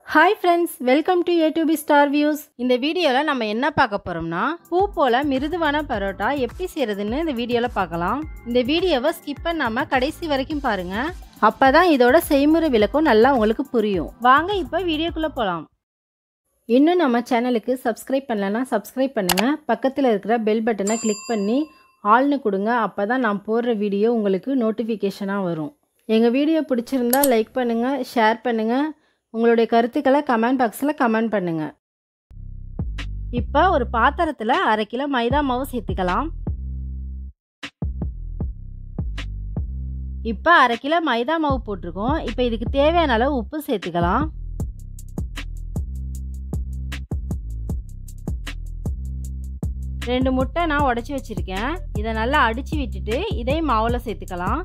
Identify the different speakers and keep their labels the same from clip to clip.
Speaker 1: hi friends welcome to A to B star views இந்த வீடியோவில் நம்ம என்ன பார்க்க போகிறோம்னா பூ போல் மிருதுவான பரோட்டா எப்படி செய்கிறதுன்னு இந்த வீடியோவில் பார்க்கலாம் இந்த வீடியோவை ஸ்கிப் பண்ணாமல் கடைசி வரைக்கும் பாருங்கள் அப்போ தான் இதோட செய்முறை விளக்கம் நல்லா உங்களுக்கு புரியும் வாங்க இப்போ வீடியோக்குள்ளே போகலாம் இன்னும் நம்ம சேனலுக்கு சப்ஸ்கிரைப் பண்ணலன்னா சப்ஸ்கிரைப் பண்ணுங்கள் பக்கத்தில் இருக்கிற பெல் பட்டனை கிளிக் பண்ணி ஆள்னு கொடுங்க அப்போ தான் நான் போடுற வீடியோ உங்களுக்கு நோட்டிஃபிகேஷனாக வரும் எங்கள் வீடியோ பிடிச்சிருந்தா லைக் பண்ணுங்கள் ஷேர் பண்ணுங்கள் உங்களுடைய கருத்துக்களை கமெண்ட் பாக்ஸில் கமெண்ட் பண்ணுங்கள் இப்போ ஒரு பாத்திரத்தில் அரை கிலோ மைதா மாவு சேர்த்துக்கலாம் இப்போ அரை கிலோ மைதா மாவு போட்டிருக்கோம் இப்போ இதுக்கு தேவையான அளவு உப்பு சேர்த்துக்கலாம் ரெண்டு முட்டை நான் உடச்சி வச்சுருக்கேன் இதை நல்லா அடித்து விட்டுட்டு இதையும் மாவில் சேர்த்துக்கலாம்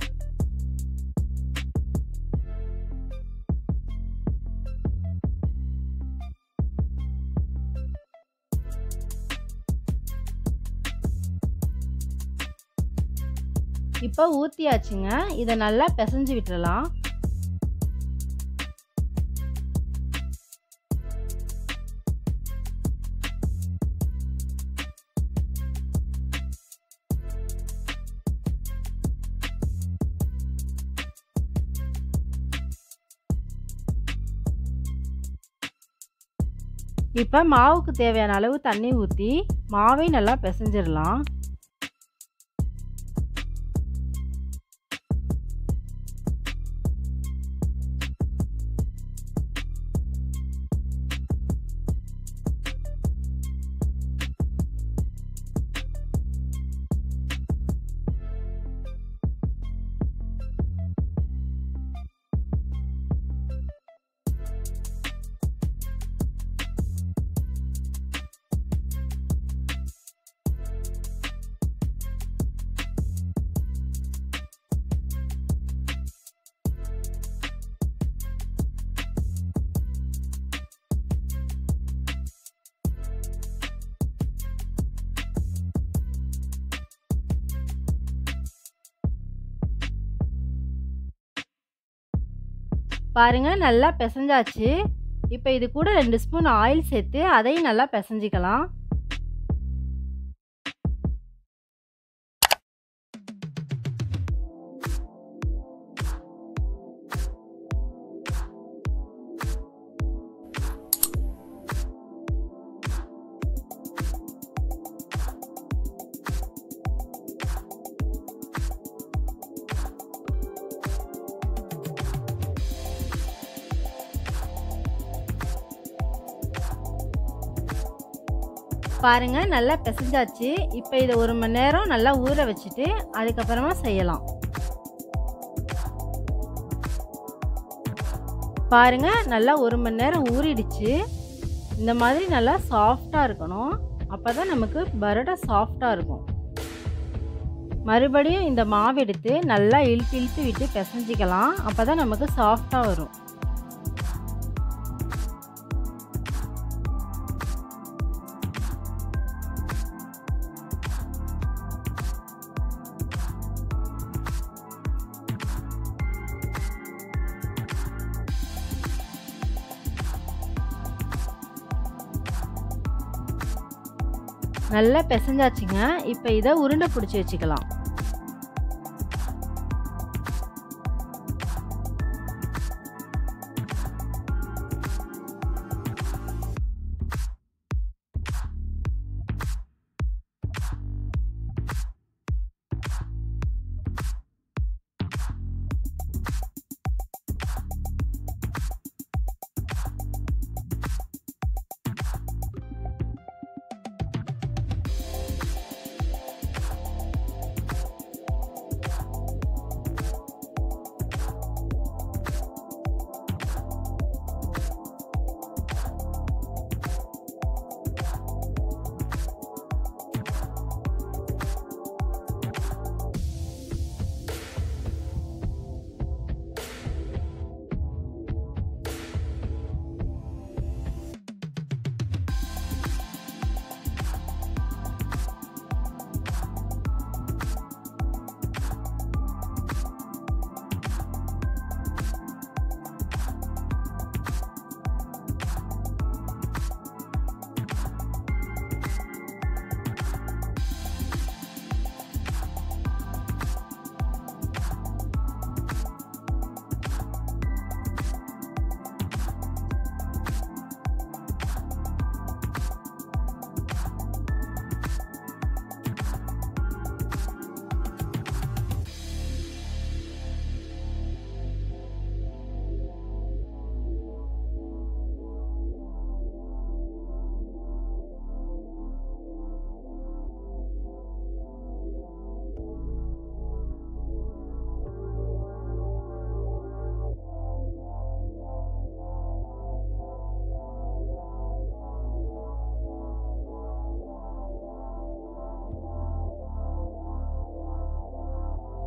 Speaker 1: இப்போ ஊற்றியாச்சுங்க இதை நல்லா பிசைஞ்சு விட்டுறலாம் இப்போ மாவுக்கு தேவையான அளவு தண்ணி ஊற்றி மாவை நல்லா பிசைஞ்சிடலாம் பாருங்க நல்லா பிசைஞ்சாச்சு இப்போ இது கூட ரெண்டு ஸ்பூன் ஆயில் சேர்த்து அதையும் நல்லா பிசைஞ்சிக்கலாம் பாருங்க நல்லா பிசைஞ்சாச்சு இப்போ இதை ஒரு மணி நேரம் நல்லா ஊற வச்சுட்டு அதுக்கப்புறமா செய்யலாம் பாருங்க நல்லா ஒரு மணி நேரம் ஊறிடுச்சு இந்த மாதிரி நல்லா சாஃப்டாக இருக்கணும் அப்போ தான் நமக்கு பரோட்டா சாஃப்டாக இருக்கும் மறுபடியும் இந்த மாவு எடுத்து நல்லா இழுத்து இழுத்து விட்டு பிசைஞ்சிக்கலாம் அப்போ தான் நமக்கு சாஃப்டாக வரும் நல்லா பிசைஞ்சாச்சுங்க இப்போ இதை உருண்டை பிடிச்சி வச்சுக்கலாம்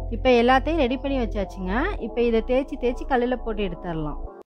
Speaker 1: இப்போ எல்லாத்தையும் ரெடி பண்ணி வச்சாச்சுங்க இப்போ இதை தேய்ச்சி தேய்ச்சி கல்லில் போட்டு எடுத்துடலாம்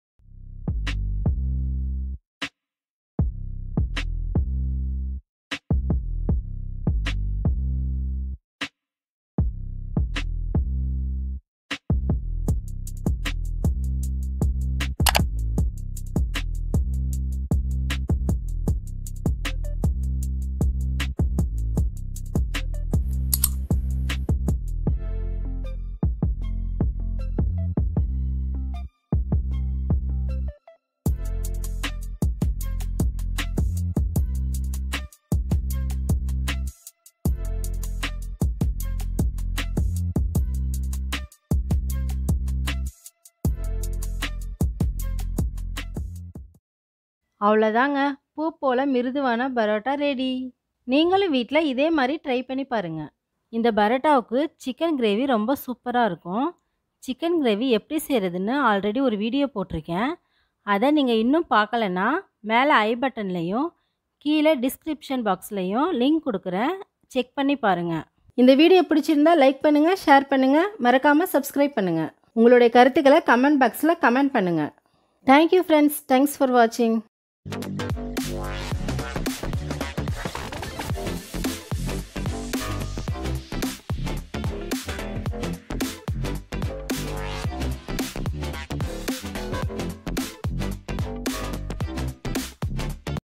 Speaker 1: அவ்வளோதாங்க பூ போல் மிருதுவான பரோட்டா ரெடி நீங்களும் வீட்டில் இதே மாதிரி ட்ரை பண்ணி பாருங்கள் இந்த பரோட்டாவுக்கு சிக்கன் கிரேவி ரொம்ப சூப்பராக இருக்கும் சிக்கன் கிரேவி எப்படி செய்கிறதுன்னு ஆல்ரெடி ஒரு வீடியோ போட்டிருக்கேன் அதை நீங்கள் இன்னும் பார்க்கலன்னா மேலே ஐ பட்டன்லேயும் கீழே டிஸ்கிரிப்ஷன் பாக்ஸ்லேயும் லிங்க் கொடுக்குறேன் செக் பண்ணி பாருங்கள் இந்த வீடியோ பிடிச்சிருந்தா லைக் பண்ணுங்கள் ஷேர் பண்ணுங்கள் மறக்காமல் சப்ஸ்கிரைப் பண்ணுங்கள் உங்களுடைய கருத்துக்களை கமெண்ட் பாக்ஸில் கமெண்ட் பண்ணுங்கள் தேங்க்யூ ஃப்ரெண்ட்ஸ் தேங்க்ஸ் ஃபார் வாட்சிங்